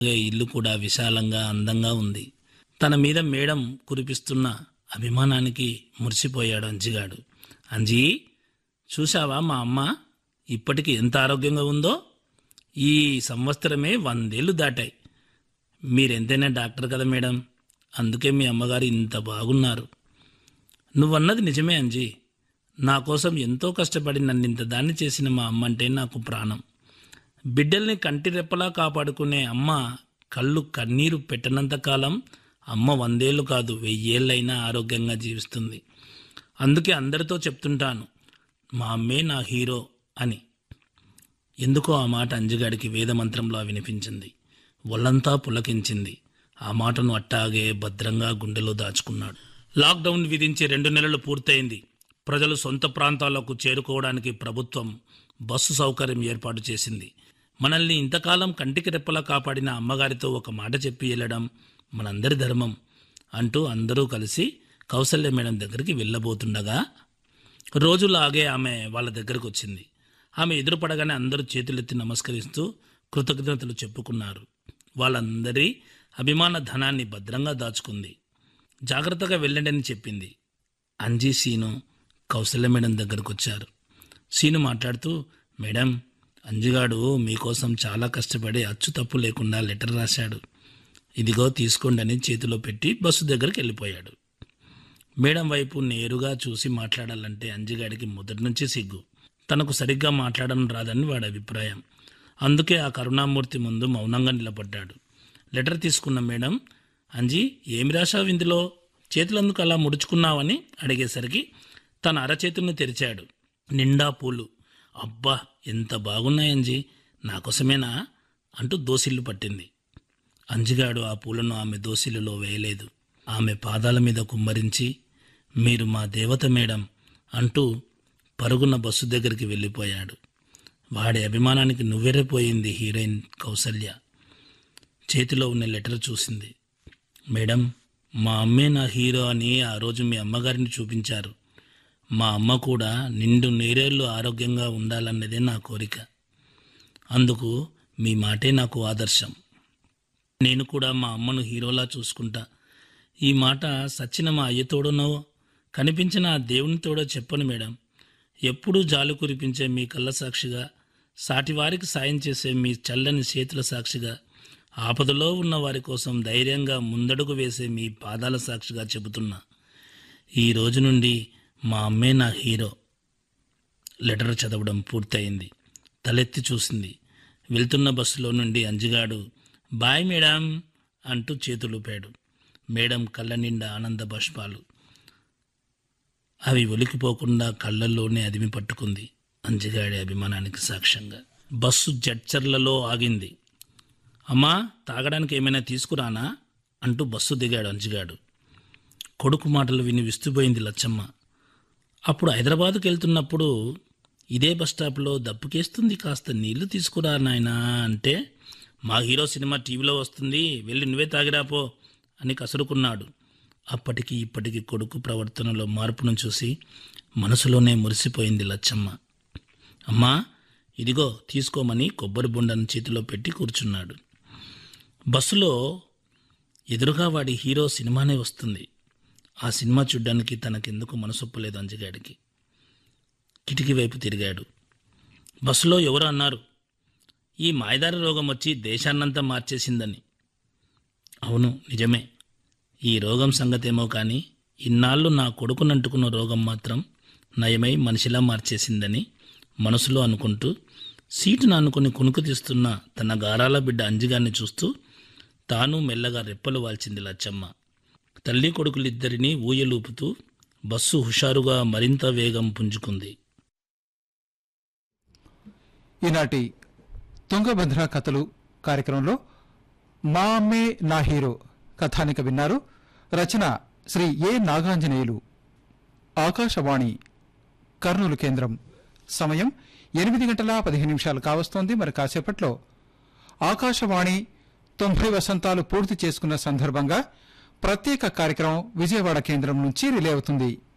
ఇల్లు కూడా విశాలంగా అందంగా ఉంది తన మీద మేడం కురిపిస్తున్న అభిమానానికి మురిసిపోయాడు అంజిగాడు అంజీ చూశావా మా అమ్మ ఇప్పటికి ఎంత ఆరోగ్యంగా ఉందో ఈ సంవత్సరమే వందేళ్లు దాటాయి మీరెంతైనా డాక్టర్ కదా మేడం అందుకే మీ అమ్మగారు ఇంత బాగున్నారు నువ్వన్నది నిజమే అంజీ నా కోసం ఎంతో కష్టపడి నన్ను ఇంత దాన్ని చేసిన మా అమ్మ అంటే నాకు ప్రాణం బిడ్డల్ని కంటి రెప్పలా కాపాడుకునే అమ్మ కళ్ళు కన్నీరు పెట్టనంత కాలం అమ్మ వందేళ్ళు కాదు వెయ్యేళ్ళైనా ఆరోగ్యంగా జీవిస్తుంది అందుకే అందరితో చెప్తుంటాను మా అమ్మే నా హీరో అని ఎందుకో ఆ మాట అంజుగాడికి వేదమంత్రంలా వినిపించింది ఒళ్ళంతా పులకించింది ఆ మాటను అట్టాగే భద్రంగా గుండెలో దాచుకున్నాడు లాక్డౌన్ విధించి రెండు నెలలు పూర్తయింది ప్రజలు సొంత ప్రాంతాలకు చేరుకోవడానికి ప్రభుత్వం బస్సు సౌకర్యం ఏర్పాటు చేసింది మనల్ని ఇంతకాలం కంటికి రెప్పలా కాపాడిన అమ్మగారితో ఒక మాట చెప్పి వెళ్ళడం మనందరి ధర్మం అంటూ అందరూ కలిసి కౌసల్య మేడం దగ్గరికి వెళ్ళబోతుండగా రోజులాగే ఆమె వాళ్ళ దగ్గరకు వచ్చింది ఆమె ఎదురుపడగానే అందరూ చేతులెత్తి నమస్కరిస్తూ కృతజ్ఞతలు చెప్పుకున్నారు వాళ్ళందరి అభిమాన ధనాన్ని భద్రంగా దాచుకుంది జాగ్రత్తగా వెళ్ళండి అని చెప్పింది అంజీ సీను కౌశల్య మేడం దగ్గరకు వచ్చారు సీను మాట్లాడుతూ మేడం అంజిగాడు మీకోసం చాలా కష్టపడి అచ్చు తప్పు లేకుండా లెటర్ రాశాడు ఇదిగో తీసుకోండి అని చేతిలో పెట్టి బస్సు దగ్గరికి వెళ్ళిపోయాడు మేడం వైపు నేరుగా చూసి మాట్లాడాలంటే అంజిగాడికి మొదటి నుంచి సిగ్గు తనకు సరిగ్గా మాట్లాడడం రాదని వాడి అభిప్రాయం అందుకే ఆ కరుణామూర్తి ముందు మౌనంగా నిలబడ్డాడు లెటర్ తీసుకున్న మేడం అంజీ ఏమి రాశావు ఇందులో చేతులందుకు అలా ముడుచుకున్నావని అడిగేసరికి తన అరచేతుల్ని తెరిచాడు నిండా పూలు అబ్బా ఎంత బాగున్నాయి అంజీ నా కోసమేనా అంటూ దోసిల్లు పట్టింది అంజిగాడు ఆ పూలను ఆమె దోసిలిలో వేయలేదు ఆమె పాదాల మీద కుమ్మరించి మీరు మా దేవత మేడం అంటూ పరుగున బస్సు దగ్గరికి వెళ్ళిపోయాడు వాడి అభిమానానికి నువ్వెరపోయింది హీరోయిన్ కౌసల్య చేతిలో ఉన్న లెటర్ చూసింది మేడం మా అమ్మే నా హీరో అని ఆ రోజు మీ అమ్మగారిని చూపించారు మా అమ్మ కూడా నిండు నీరేళ్లు ఆరోగ్యంగా ఉండాలన్నదే నా కోరిక అందుకు మీ మాటే నాకు ఆదర్శం నేను కూడా మా అమ్మను హీరోలా చూసుకుంటా ఈ మాట సచ్చిన మా అయ్యతోడనో కనిపించిన ఆ దేవునితోడో చెప్పను మేడం ఎప్పుడూ జాలు కురిపించే మీ కళ్ళ సాక్షిగా సాటివారికి సాయం చేసే మీ చల్లని చేతుల సాక్షిగా ఆపదలో ఉన్న వారి కోసం ధైర్యంగా ముందడుగు వేసే మీ పాదాల సాక్షిగా చెబుతున్నా ఈ రోజు నుండి మా అమ్మే నా హీరో లెటర్ చదవడం పూర్తయింది తలెత్తి చూసింది వెళ్తున్న బస్సులో నుండి అంజిగాడు బాయ్ మేడం అంటూ చేతులూపాడు మేడం కళ్ళ నిండా ఆనంద బాష్పాలు అవి ఒలికిపోకుండా కళ్ళల్లోనే అదిమి పట్టుకుంది అంజిగాడి అభిమానానికి సాక్ష్యంగా బస్సు జడ్చర్లలో ఆగింది అమ్మా తాగడానికి ఏమైనా తీసుకురానా అంటూ బస్సు దిగాడు అంజిగాడు కొడుకు మాటలు విని విస్తుపోయింది లచ్చమ్మ అప్పుడు హైదరాబాద్కి వెళ్తున్నప్పుడు ఇదే బస్ స్టాప్లో దప్పుకేస్తుంది కాస్త నీళ్లు తీసుకురా నాయనా అంటే మా హీరో సినిమా టీవీలో వస్తుంది వెళ్ళి నువ్వే తాగిరాపో అని కసురుకున్నాడు అప్పటికి ఇప్పటికి కొడుకు ప్రవర్తనలో మార్పును చూసి మనసులోనే మురిసిపోయింది లచ్చమ్మ అమ్మా ఇదిగో తీసుకోమని కొబ్బరి బొండను చేతిలో పెట్టి కూర్చున్నాడు బస్సులో ఎదురుగా వాడి హీరో సినిమానే వస్తుంది ఆ సినిమా చూడ్డానికి తనకెందుకు మనసొప్పలేదు అంజగాడికి కిటికీ వైపు తిరిగాడు బస్సులో ఎవరు అన్నారు ఈ మాయదారి రోగం వచ్చి దేశాన్నంతా మార్చేసిందని అవును నిజమే ఈ రోగం సంగతేమో కానీ ఇన్నాళ్ళు నా కొడుకునంటుకున్న రోగం మాత్రం నయమై మనిషిలా మార్చేసిందని మనసులో అనుకుంటూ సీటును అనుకుని కునుకు తీస్తున్న తన గారాల బిడ్డ అంజిగాన్ని చూస్తూ తాను మెల్లగా రెప్పలు వాల్చింది లచ్చమ్మ తల్లి కొడుకులిద్దరినీ ఊయలూపుతూ బస్సు హుషారుగా మరింత వేగం పుంజుకుంది ఈనాటి తుంగభద్ర కథలు కార్యక్రమంలో మా అమ్మే నా హీరో కథానిక విన్నారు రచన శ్రీ ఏ నాగాంజనేయులు ఆకాశవాణి కర్నూలు కేంద్రం సమయం ఎనిమిది గంటల పదిహేను నిమిషాలు కావస్తోంది మరి కాసేపట్లో ఆకాశవాణి తొంభై వసంతాలు పూర్తి చేసుకున్న సందర్భంగా ప్రత్యేక కార్యక్రమం విజయవాడ కేంద్రం నుంచి రిలే అవుతుంది